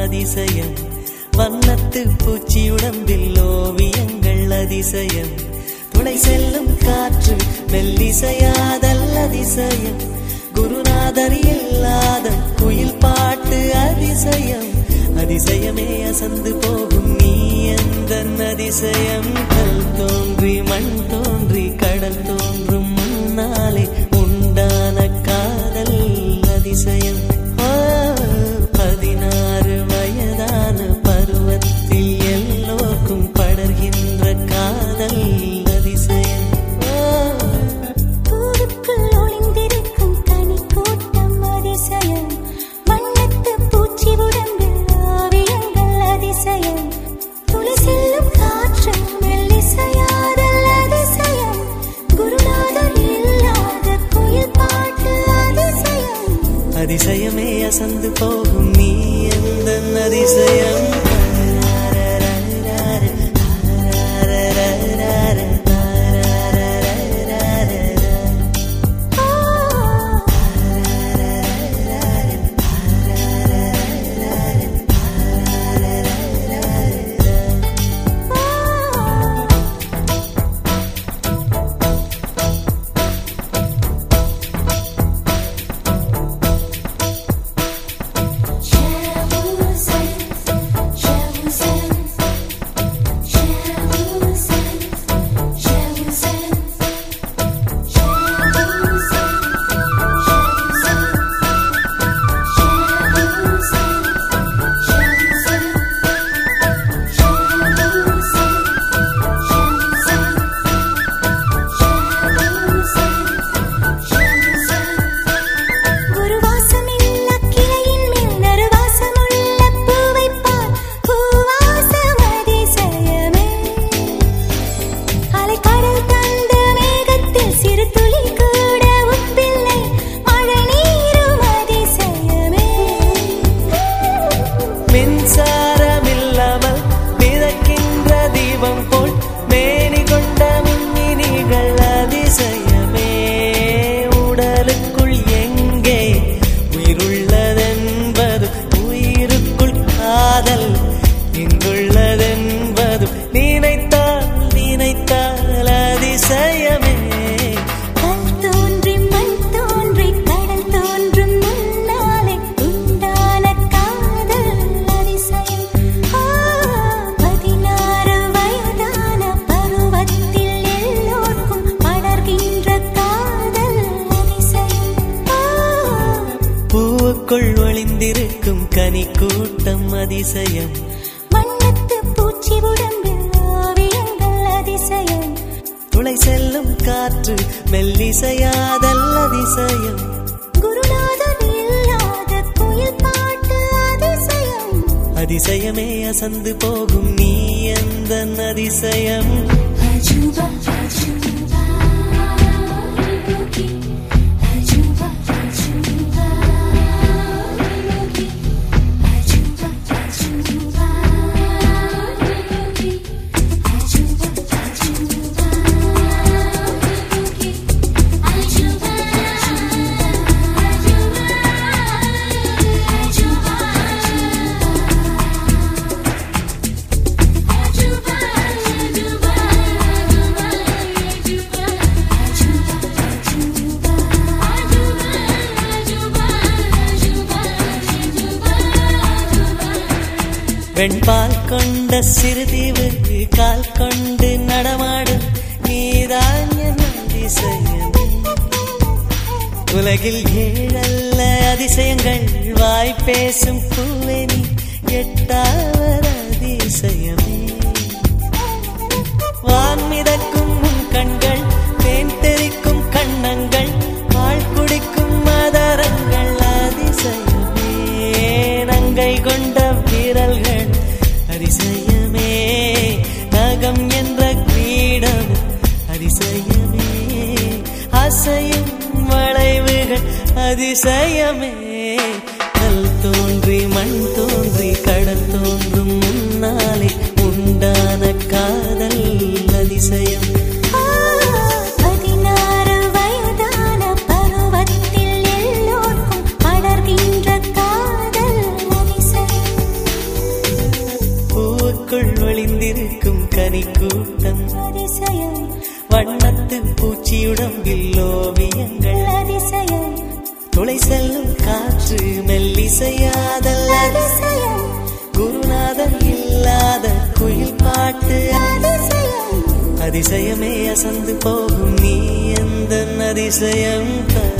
அதிசயம் வண்ணத்து பூச்சி உடம்பில் ஓவியங்கள் அதிசயம் துளை செல்லும் காற்று மெல்லிசையாதல் அதிசயம் குருநாதர் இல்லாத குயில் பாட்டு அதிசயம் அதிசயமே அசந்து போகும் நீ எந்த அதிசயம் கல் தோன்றி மண் தோன்றி கடல் தோன்றும் முன்னாலே உண்டான காதல் அதிசயம் ஆ, பதினாறு வயதான பருவத்தில் எல்லோருக்கும் படர்கின்ற காதல் அதிசயம் ஆ, பூவுக்குள் ஒளிந்திருக்கும் கனிக்கூட்டம் அதிசயம் வண்ணத்து பூச்சி உடம்பில் ஓவியங்கள் அதிசயம் துளி செல்லும் காற்று மெல்லிசையாதல் அதிசயம் குருநாதர் இல்லாத குயில் பாட்டு அதிசயம் அதிசயமே அசந்து போகும் நீ எந்த அதிசயம் குருவாசமில்ல கிளையின் மேல் நறுவாசமுள்ள பூவைப் பார் பூவாசம் அதிசயமே அலைக்கடல் தந்த மேகத்தில் சிறு துளி கூட உப்பில்லை மழை நீரும் அதிசயமே மின்சாரமில்லாமல் மிதக்கின்ற தீபம் போல் மேனி கொண்ட மின்மினிகள் அதிசயமே உடலுக்குள் எங்கே உயிருள்ளதென்பது உயிருக்குள் காதல் இங்குள்ளதென்பது நினைத்தால் நினைத்தால் அதிசயமே கல் தோன்றி மண் தோன்றி கடல் தோன்றும் முன்னாலே உண்டான காதல் அதிசயம் ஆ, பதினாறு வயதான பருவத்தில் எல்லோருக்கும் படர்கின்ற காதல் அதிசயம் ஆ, பூவுக்குள் ஒளிந்திருக்கும் கனி கூட்டம் அதிசயம் வண்ணத்து பூச்சி உடம்பில் ஓவியங்கள் அதிசயம் துளை செல்லும் காற்று மெல்லிசையாதல் அதிசயம் குருநாதர் இல்லாத குயில் பாட்டு அதிசயம் அதிசயமே அசந்து போகும் நீ எந்த அதிசயம் அஜுபா அஜுபா அஜுபா அஜுபா அஜுபா அஜுபா வெண்பால் கொண்ட சிறுதீவு கால் கொண்டு நடமாடும் நீதான் என் அதிசயம் உலகில் ஏழல்ல அதிசயங்கள் வாய் பேசும் பூவெனி எட்டாவது அதிசயமே வான் மிதக்கும் உன் கண்கள் தேன் தெறிக்கும் கண்ணங்கள் பால் குடிக்கும் மதரங்கள் அதிசயமே நங்கை கொண்ட வீரல்கள் அதிசயமே நகம் என்ற கிரீடம் அதிசயமே அசையும் வளைவுகள் அதிசயமே கல் தோன்றி மண் தோன்றி கடல் தோன்றும் முன்னாலே உண்டான காதல் அதிசயம் பதினாறு வயதான பருவத்தில் எல்லோருக்கும் படர்கின்ற காதல் அதிசயம் பூத்திருக்கும் கனி கூட்டம் அதிசயம் வண்ணத்து பூச்சியுடம்பில் ஓவியங்கள் அதிசயம் துளை செல்லும் காற்று மெல்லிசையாதல் அதிசயம் குருநாதர் இல்லாத குயில் பாட்டு அதிசயம் அதிசயமே அசந்து போகும் நீ எந்த அதிசயம் தான்